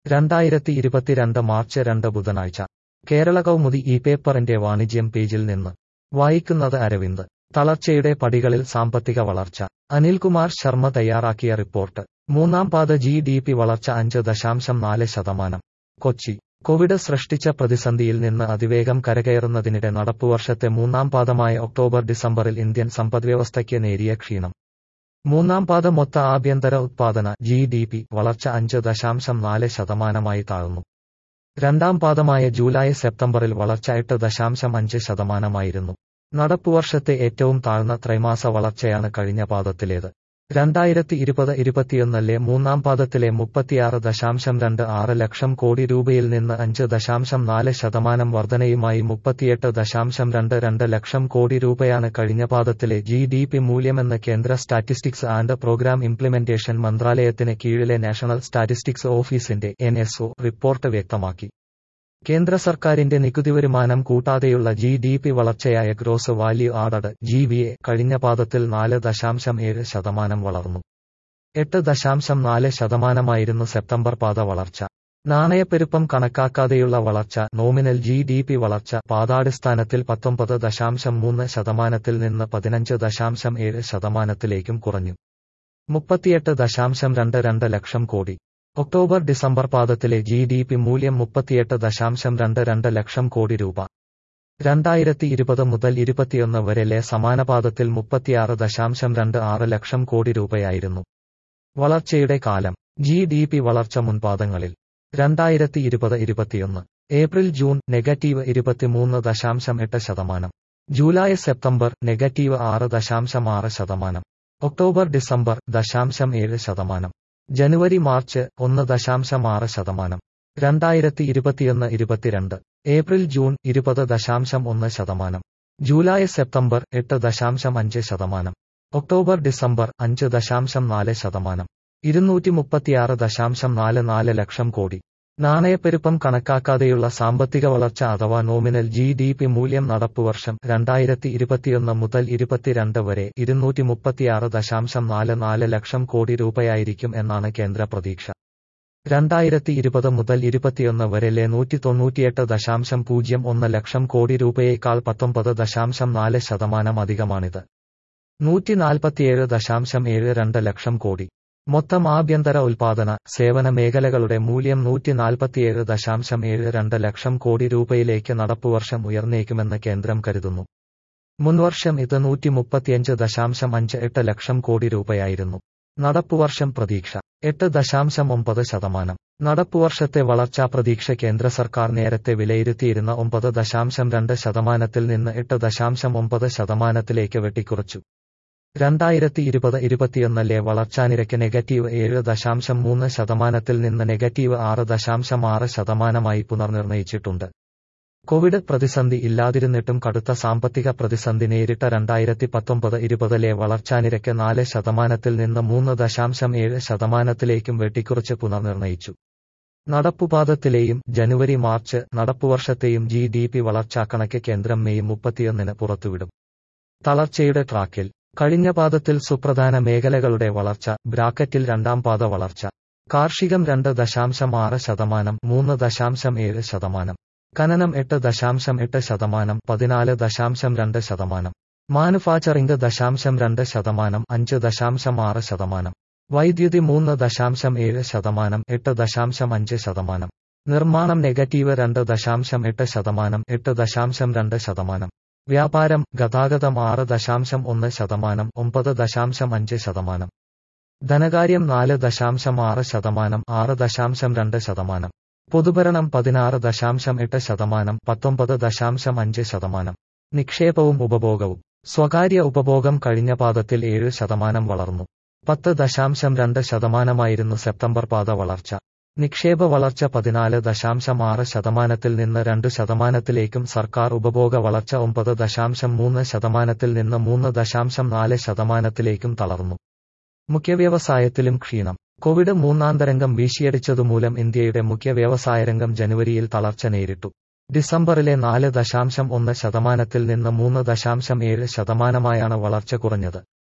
രണ്ടായിരത്തി ഇരുപത്തിരണ്ട് മാർച്ച് രണ്ട് ബുധനാഴ്ച കേരള കൗമുദി ഈ പേപ്പറിന്റെ വാണിജ്യം പേജിൽ നിന്ന് വായിക്കുന്നത് അരവിന്ദ് തളർച്ചയുടെ പടികളിൽ സാമ്പത്തിക വളർച്ച അനിൽകുമാർ ശർമ്മ തയ്യാറാക്കിയ റിപ്പോർട്ട് മൂന്നാം പാത ജി ഡി പി വളർച്ച അഞ്ച് ദശാംശം നാല് ശതമാനം കൊച്ചി കോവിഡ് സൃഷ്ടിച്ച പ്രതിസന്ധിയിൽ നിന്ന് അതിവേഗം കരകയറുന്നതിനിടെ നടപ്പുവർഷത്തെ മൂന്നാം പാദമായ ഒക്ടോബർ ഡിസംബറിൽ ഇന്ത്യൻ സമ്പദ്വ്യവസ്ഥയ്ക്ക് നേരിയ ക്ഷീണം മൂന്നാം പാദ മൊത്ത ആഭ്യന്തര ഉത്പാദന ജി ഡി പി വളർച്ച അഞ്ച് ദശാംശം നാല് ശതമാനമായി താഴ്ന്നു രണ്ടാം പാദമായ ജൂലൈ സെപ്റ്റംബറിൽ വളർച്ച എട്ട് ദശാംശം അഞ്ച് ശതമാനമായിരുന്നു നടപ്പുവർഷത്തെ ഏറ്റവും താഴ്ന്ന ത്രൈമാസ വളർച്ചയാണ് കഴിഞ്ഞ പാദത്തിലേത് രണ്ടായിരത്തി ഇരുപത് ഇരുപത്തിയൊന്നിലെ മൂന്നാം പാദത്തിലെ മുപ്പത്തിയാറ് ദശാംശം രണ്ട് ആറ് ലക്ഷം കോടി രൂപയിൽ നിന്ന് അഞ്ച് ദശാംശം നാല് ശതമാനം വർധനയുമായി മുപ്പത്തിയെട്ട് ദശാംശം രണ്ട് രണ്ട് ലക്ഷം കോടി രൂപയാണ് കഴിഞ്ഞ പാദത്തിലെ ജി ഡി പി മൂല്യമെന്ന് കേന്ദ്ര സ്റ്റാറ്റിസ്റ്റിക്സ് ആൻഡ് പ്രോഗ്രാം ഇംപ്ലിമെന്റേഷൻ മന്ത്രാലയത്തിന് കീഴിലെ നാഷണൽ സ്റ്റാറ്റിസ്റ്റിക്സ് ഓഫീസിന്റെ എൻ റിപ്പോർട്ട് വ്യക്തമാക്കി കേന്ദ്ര സർക്കാരിന്റെ നികുതി വരുമാനം കൂട്ടാതെയുള്ള ജി ഡി പി വളർച്ചയായ gross value added G V A കഴിഞ്ഞ പാദത്തിൽ നാല് ദശാംശം ഏഴ് ശതമാനം വളർന്നു എട്ട് ദശാംശം നാല് ശതമാനമായിരുന്നു സെപ്റ്റംബർ പാത വളർച്ച നാണയപ്പെരുപ്പം കണക്കാക്കാതെയുള്ള വളർച്ച നോമിനൽ ജി ഡി പി വളർച്ച പാതാടിസ്ഥാനത്തിൽ പത്തൊമ്പത് ദശാംശം മൂന്ന് ശതമാനത്തിൽ നിന്ന് പതിനഞ്ച് ദശാംശം ഏഴ് ശതമാനത്തിലേക്കും കുറഞ്ഞു മുപ്പത്തിയെട്ട് ദശാംശം രണ്ട് രണ്ട് ലക്ഷം കോടി ഒക്ടോബർ ഡിസംബർ പാദത്തിലെ ജി ഡി പി മൂല്യം മുപ്പത്തിയെട്ട് ദശാംശം രണ്ട് രണ്ട് ലക്ഷം കോടി രൂപ രണ്ടായിരത്തി ഇരുപത് മുതൽ ഇരുപത്തിയൊന്ന് വരെലെ സമാന പാദത്തിൽ മുപ്പത്തിയാറ് ദശാംശം രണ്ട് ആറ് ലക്ഷം കോടി രൂപയായിരുന്നു വളർച്ചയുടെ കാലം ജി ഡി പി വളർച്ച മുൻപാദങ്ങളിൽ രണ്ടായിരത്തി ഇരുപത് ഇരുപത്തിയൊന്ന് ഏപ്രിൽ ജൂൺ നെഗറ്റീവ് ഇരുപത്തിമൂന്ന് ദശാംശം എട്ട് ശതമാനം ജൂലൈ സെപ്റ്റംബർ നെഗറ്റീവ് ആറ് ദശാംശം ആറ് ശതമാനം ഒക്ടോബർ ഡിസംബർ ദശാംശം ഏഴ് ശതമാനം ജനുവരി മാർച്ച് ഒന്ന് ദശാംശം ആറ് ശതമാനം രണ്ടായിരത്തി ഇരുപത്തിയൊന്ന് ഇരുപത്തിരണ്ട് ഏപ്രിൽ ജൂൺ ഇരുപത് ദശാംശം ഒന്ന് ശതമാനം ജൂലൈ സെപ്റ്റംബർ എട്ട് ദശാംശം അഞ്ച് ശതമാനം ഒക്ടോബർ ഡിസംബർ അഞ്ച് ദശാംശം നാല് ശതമാനം ഇരുന്നൂറ്റി മുപ്പത്തിയാറ് ദശാംശം നാല് നാല് ലക്ഷം കോടി നാണയപ്പെരുപ്പം കണക്കാക്കാതെയുള്ള സാമ്പത്തിക വളർച്ച അഥവാ നോമിനൽ ജി ഡി പി മൂല്യം നടപ്പുവർഷം രണ്ടായിരത്തി ഇരുപത്തിയൊന്ന് മുതൽ ഇരുപത്തിരണ്ട് വരെ ഇരുന്നൂറ്റി മുപ്പത്തിയാറ് ദശാംശം നാല് നാല് ലക്ഷം കോടി രൂപയായിരിക്കും എന്നാണ് കേന്ദ്ര പ്രതീക്ഷ രണ്ടായിരത്തി ഇരുപത് മുതൽ ഇരുപത്തിയൊന്ന് വരെലെ നൂറ്റി തൊണ്ണൂറ്റിയെട്ട് ദശാംശം പൂജ്യം ഒന്ന് ലക്ഷം കോടി രൂപയേക്കാൾ പത്തൊമ്പത് ദശാംശം നാല് ശതമാനം അധികമാണിത് നൂറ്റി നാൽപ്പത്തിയേഴ് ദശാംശം ഏഴ് രണ്ട് ലക്ഷം കോടി മൊത്തം ആഭ്യന്തര ഉൽപാദന സേവന മേഖലകളുടെ മൂല്യം നൂറ്റി നാൽപ്പത്തിയേഴ് ദശാംശം ഏഴ് രണ്ട് ലക്ഷം കോടി രൂപയിലേക്ക് നടപ്പുവർഷം ഉയർന്നേക്കുമെന്ന് കേന്ദ്രം കരുതുന്നു മുൻവർഷം ഇത് നൂറ്റി മുപ്പത്തിയഞ്ച് ദശാംശം അഞ്ച് എട്ട് ലക്ഷം കോടി രൂപയായിരുന്നു നടപ്പുവർഷം പ്രതീക്ഷ എട്ട് ദശാംശം ഒമ്പത് ശതമാനം നടപ്പുവർഷത്തെ വളർച്ചാ പ്രതീക്ഷ കേന്ദ്ര സർക്കാർ നേരത്തെ വിലയിരുത്തിയിരുന്ന ഒമ്പത് ദശാംശം രണ്ട് ശതമാനത്തിൽ നിന്ന് എട്ട് ദശാംശം ഒമ്പത് ശതമാനത്തിലേക്ക് വെട്ടിക്കുറച്ചു രണ്ടായിരത്തി ഇരുപത് ഇരുപത്തിയൊന്നിലെ വളർച്ചാനിരക്ക് നെഗറ്റീവ് ഏഴ് ദശാംശം മൂന്ന് ശതമാനത്തിൽ നിന്ന് നെഗറ്റീവ് ആറ് ദശാംശം ആറ് ശതമാനമായി പുനർനിർണയിച്ചിട്ടുണ്ട് കോവിഡ് പ്രതിസന്ധി ഇല്ലാതിരുന്നിട്ടും കടുത്ത സാമ്പത്തിക പ്രതിസന്ധി നേരിട്ട രണ്ടായിരത്തി പത്തൊമ്പത് ഇരുപതിലെ വളർച്ചാനിരക്ക് നാല് ശതമാനത്തിൽ നിന്ന് മൂന്ന് ദശാംശം ഏഴ് ശതമാനത്തിലേക്കും വെട്ടിക്കുറച്ച് പുനർനിർണയിച്ചു നടപ്പുപാദത്തിലെയും ജനുവരി മാർച്ച് നടപ്പുവർഷത്തെയും ജി ഡി പി വളർച്ചാക്കണക്ക് കേന്ദ്രം മെയ് മുപ്പത്തിയൊന്നിന് പുറത്തുവിടും തളർച്ചയുടെ ട്രാക്കിൽ കഴിഞ്ഞ പാദത്തിൽ സുപ്രധാന മേഖലകളുടെ വളർച്ച ബ്രാക്കറ്റിൽ രണ്ടാം പാദ വളർച്ച കാർഷികം രണ്ട് ദശാംശം ആറ് ശതമാനം മൂന്ന് ദശാംശം ഏഴ് ശതമാനം ഖനനം എട്ട് ദശാംശം എട്ട് ശതമാനം പതിനാല് ദശാംശം രണ്ട് ശതമാനം മാനുഫാക്ചറിംഗ് ദശാംശം രണ്ട് ശതമാനം അഞ്ച് ദശാംശം ആറ് ശതമാനം വൈദ്യുതി മൂന്ന് ദശാംശം ഏഴ് ശതമാനം എട്ട് ദശാംശം അഞ്ച് ശതമാനം നിർമ്മാണം നെഗറ്റീവ് രണ്ട് ദശാംശം എട്ട് ശതമാനം എട്ട് ദശാംശം രണ്ട് ശതമാനം വ്യാപാരം ഗതാഗതം ആറ് ദശാംശം ഒന്ന് ശതമാനം ഒമ്പത് ദശാംശം അഞ്ച് ശതമാനം ധനകാര്യം നാല് ദശാംശം ആറ് ശതമാനം ആറ് ദശാംശം രണ്ട് ശതമാനം പൊതുഭരണം പതിനാറ് ദശാംശം എട്ട് ശതമാനം പത്തൊമ്പത് ദശാംശം അഞ്ച് ശതമാനം നിക്ഷേപവും ഉപഭോഗവും സ്വകാര്യ ഉപഭോഗം കഴിഞ്ഞ പാദത്തിൽ ഏഴ് ശതമാനം വളർന്നു പത്ത് ദശാംശം രണ്ട് ശതമാനമായിരുന്നു സെപ്റ്റംബർ പാത വളർച്ച നിക്ഷേപ വളർച്ച പതിനാല് ദശാംശം ആറ് ശതമാനത്തിൽ നിന്ന് രണ്ട് ശതമാനത്തിലേക്കും സർക്കാർ ഉപഭോഗ വളർച്ച ഒമ്പത് ദശാംശം മൂന്ന് ശതമാനത്തിൽ നിന്ന് മൂന്ന് ദശാംശം നാല് ശതമാനത്തിലേക്കും തളർന്നു മുഖ്യവ്യവസായത്തിലും ക്ഷീണം കോവിഡ് മൂന്നാം തരംഗം വീശിയടിച്ചതുമൂലം ഇന്ത്യയുടെ മുഖ്യ വ്യവസായരംഗം ജനുവരിയിൽ തളർച്ച നേരിട്ടു ഡിസംബറിലെ നാല് ദശാംശം ഒന്ന് ശതമാനത്തിൽ നിന്ന് മൂന്ന് ദശാംശം ഏഴ് ശതമാനമായാണ് വളർച്ച കുറഞ്ഞത്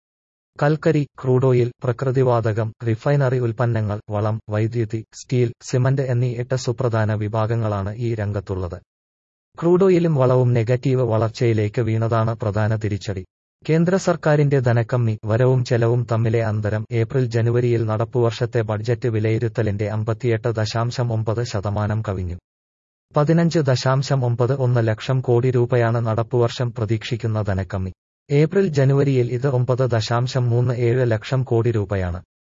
കൽക്കരി ക്രൂഡോയിൽ പ്രകൃതിവാതകം റിഫൈനറി ഉൽപ്പന്നങ്ങൾ വളം വൈദ്യുതി സ്റ്റീൽ സിമന്റ് എന്നീ എട്ട് സുപ്രധാന വിഭാഗങ്ങളാണ് ഈ രംഗത്തുള്ളത് ക്രൂഡോയിലും വളവും നെഗറ്റീവ് വളർച്ചയിലേക്ക് വീണതാണ് പ്രധാന തിരിച്ചടി കേന്ദ്ര സർക്കാരിന്റെ ധനക്കമ്മി വരവും ചെലവും തമ്മിലെ അന്തരം ഏപ്രിൽ ജനുവരിയിൽ നടപ്പുവർഷത്തെ ബഡ്ജറ്റ് വിലയിരുത്തലിന്റെ അമ്പത്തിയെട്ട് ദശാംശം ഒമ്പത് ശതമാനം കവിഞ്ഞു പതിനഞ്ച് ദശാംശം ഒമ്പത് ഒന്ന് ലക്ഷം കോടി രൂപയാണ് നടപ്പുവർഷം പ്രതീക്ഷിക്കുന്ന ധനക്കമ്മി ഏപ്രിൽ ജനുവരിയിൽ ഇത് ഒമ്പത് ദശാംശം മൂന്ന് ഏഴ് ലക്ഷം കോടി രൂപയാണ്